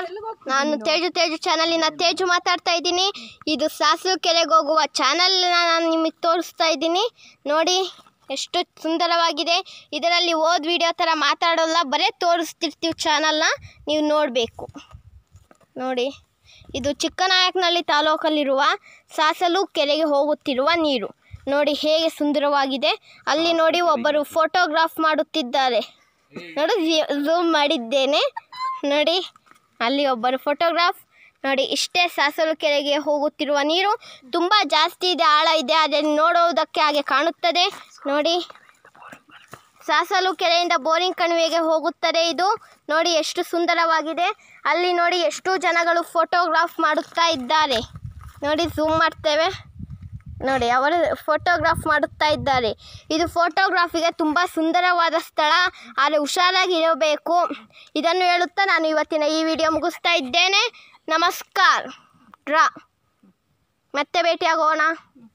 ನಮಸ್ಕಾರ ನಾನು ತೇಜು ತೇಜು ಚಾನಲಿನ ತೇಜು ಮಾತಾಡ್ತಾ ಇದ್ದೀನಿ ಇದು ಸಾಸು ಕೆರೆಗೆ ಹೋಗುವ ಚಾನಲ್ನ ನಾನು ನಿಮಗೆ ತೋರಿಸ್ತಾ ಇದ್ದೀನಿ ನೋಡಿ ಎಷ್ಟು ಸುಂದರವಾಗಿದೆ ಇದರಲ್ಲಿ ಓದ್ ವಿಡಿಯೋ ಥರ ಮಾತಾಡೋಲ್ಲ ಬರೀ ತೋರಿಸ್ತಿರ್ತೀವಿ ಚಾನಲ್ನ ನೀವು ನೋಡಬೇಕು ನೋಡಿ ಇದು ಚಿಕ್ಕನಾಯಕನಹಳ್ಳಿ ತಾಲೂಕಲ್ಲಿರುವ ಸಾಸಲು ಕೆರೆಗೆ ಹೋಗುತ್ತಿರುವ ನೀರು ನೋಡಿ ಹೇಗೆ ಸುಂದರವಾಗಿದೆ ಅಲ್ಲಿ ನೋಡಿ ಒಬ್ಬರು ಫೋಟೋಗ್ರಾಫ್ ಮಾಡುತ್ತಿದ್ದಾರೆ ನೋಡಿ ಝೂಮ್ ಮಾಡಿದ್ದೇನೆ ನೋಡಿ ಅಲ್ಲಿ ಒಬ್ಬರು ಫೋಟೋಗ್ರಾಫ್ ನೋಡಿ ಇಷ್ಟೇ ಸಾಸಲು ಕೆರೆಗೆ ಹೋಗುತ್ತಿರುವ ನೀರು ತುಂಬ ಜಾಸ್ತಿ ಇದೆ ಆಳ ಇದೆ ಅದನ್ನು ನೋಡುವುದಕ್ಕೆ ಹಾಗೆ ಕಾಣುತ್ತದೆ ನೋಡಿ ಸಾಸಲು ಕೆರೆಯಿಂದ ಬೋರಿಂಗ್ ಕಣಿವೆಗೆ ಹೋಗುತ್ತದೆ ಇದು ನೋಡಿ ಎಷ್ಟು ಸುಂದರವಾಗಿದೆ ಅಲ್ಲಿ ನೋಡಿ ಎಷ್ಟು ಜನಗಳು ಫೋಟೋಗ್ರಾಫ್ ಮಾಡುತ್ತಾ ಇದ್ದಾರೆ ನೋಡಿ ಝೂಮ್ ಮಾಡ್ತೇವೆ ನೋಡಿ ಅವರು ಫೋಟೋಗ್ರಾಫ್ ಮಾಡುತ್ತಾ ಇದ್ದಾರೆ ಇದು ಫೋಟೋಗ್ರಾಫಿಗೆ ತುಂಬ ಸುಂದರವಾದ ಸ್ಥಳ ಆದರೆ ಹುಷಾರಾಗಿರಬೇಕು ಇದನ್ನು ಹೇಳುತ್ತಾ ನಾನು ಇವತ್ತಿನ ಈ ವಿಡಿಯೋ ಮುಗಿಸ್ತಾ ಇದ್ದೇನೆ ನಮಸ್ಕಾರ ರಾ ಮತ್ತೆ ಭೇಟಿಯಾಗೋಣ